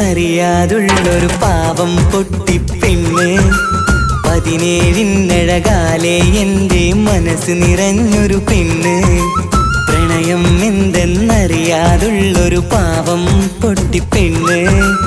എന്തെന്നറിയാതുള്ളൊരു പാവം പൊട്ടിപ്പെണ്ണ് പതിനേഴിനഴകാലെ എൻ്റെ മനസ്സ് നിറഞ്ഞൊരു പെണ്ണ് പ്രണയം എന്തെന്നറിയാതുള്ളൊരു പാവം പൊട്ടിപ്പെണ്ണ്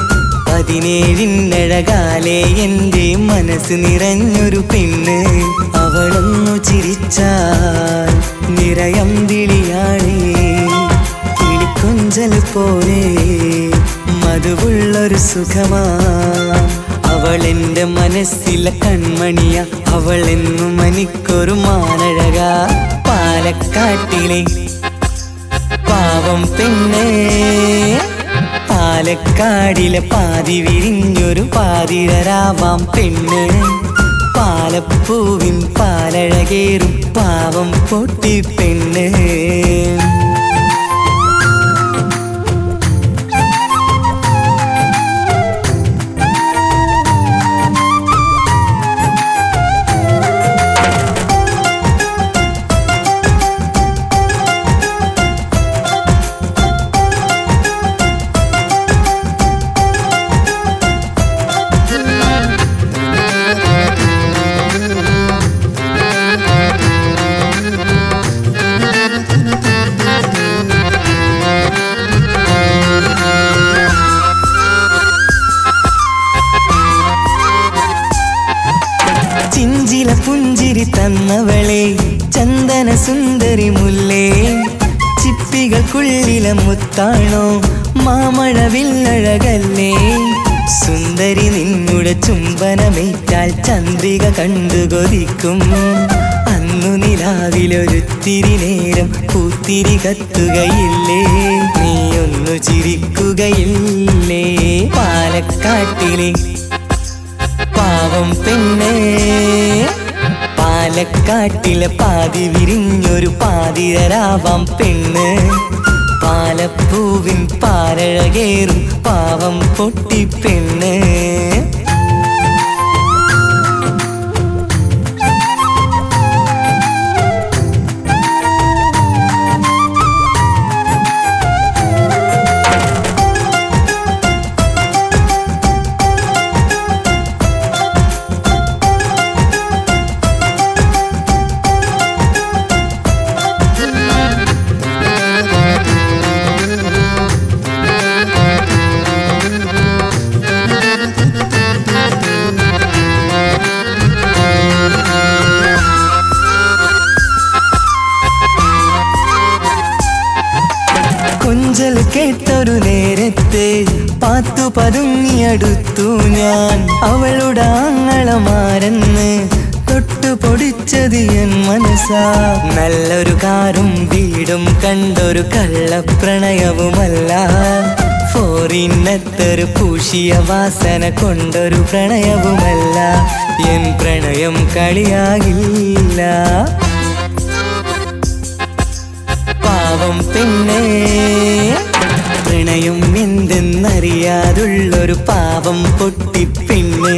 പതിനേഴിനഴകാലെ എൻ്റെ മനസ്സ് നിറഞ്ഞൊരു പെണ്ണ് അവളൊന്നു ചിരിച്ചാൽ നിറയം വിളിയാണേ കിളിക്കൊഞ്ചൽ പോലെ മധുവുള്ളൊരു സുഖമാ അവൾ എൻ്റെ മനസ്സിലെ കൺമണിയ അവൾ എന്നും എനിക്കൊരു മാനഴക പാലക്കാട്ടിലെ പാവം പെണ്ണേ പാലക്കാടിലെ പാതി വിരിഞ്ഞൊരു പാതിരരാവാം പെണ്ണ് പാലപ്പൂവിൻ പാലഴകേറും പാവം പൊട്ടി പെണ്ണ് ചിഞ്ചില പുഞ്ചിരി തന്നവളെ ചന്ദന സുന്ദരി മുല്ലേ ചിപ്പികൾക്കുള്ളിലെ മുത്താണോ മാമഴവില്ലഴകല്ലേ സുന്ദരി നിന്നുടെ ചുംബനമേറ്റാൽ ചന്ദ്രിക കണ്ടു കൊതിക്കും അന്നു നിലാവിലൊരുത്തിരി നേരം പൂത്തിരി കത്തുകയില്ലേ നീ ഒന്നു ചിരിക്കുകയില്ലേ പാലക്കാട്ടിലെ പാവം പെണ്ണേ പാലക്കാട്ടിലെ പാതി വിരിഞ്ഞൊരു പാതിരരാവാം പെണ്ണ് പാലപ്പൂവിൻ പാലഴകേറും പാവം പൊട്ടി പെണ്ണ് കൊഞ്ചൽ കേട്ടൊരു നേരത്ത് പാത്തു പതുങ്ങിയടുത്തു ഞാൻ അവളുടെ ആങ്ങളമാരെന്ന് തൊട്ടു പൊടിച്ചത് എൻ മനസ്സാ നല്ലൊരു കാറും വീടും കണ്ടൊരു കള്ളപ്രണയവുമല്ല ഫോറിനത്തൊരു പൂശിയ വാസന കൊണ്ടൊരു പ്രണയവുമല്ല എൻ പ്രണയം കളിയാകില്ല പാവം പെണ്ണേ പ്രണയം എന്തെന്നറിയാതുള്ളൊരു പാവം പൊട്ടിപ്പെണ്ണ്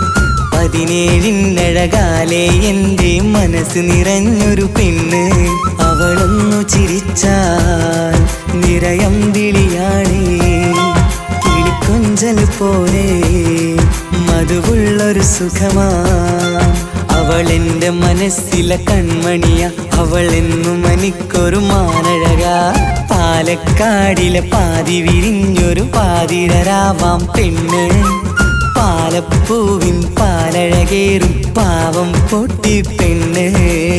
പതിനേഴിനഴകാലെ എൻ്റെ മനസ്സ് നിറഞ്ഞൊരു പെണ്ണ് അവളൊന്നു ചിരിച്ചാൽ നിറയം വിളിയാണേ കിളിക്കൊഞ്ചൽ പോലെ മധുവുള്ളൊരു സുഖമാ അവൾ എൻ്റെ മനസ്സിലെ കൺമണിയ അവൾ എന്നും എനിക്കൊരു മാനഴക പാലക്കാടിലെ പാതി വിരിഞ്ഞൊരു പാതിരരാവാം പെണ്ണ് പാലപ്പൂവിൻ പാലഴകേറും പാവം പൊട്ടി പെണ്ണ്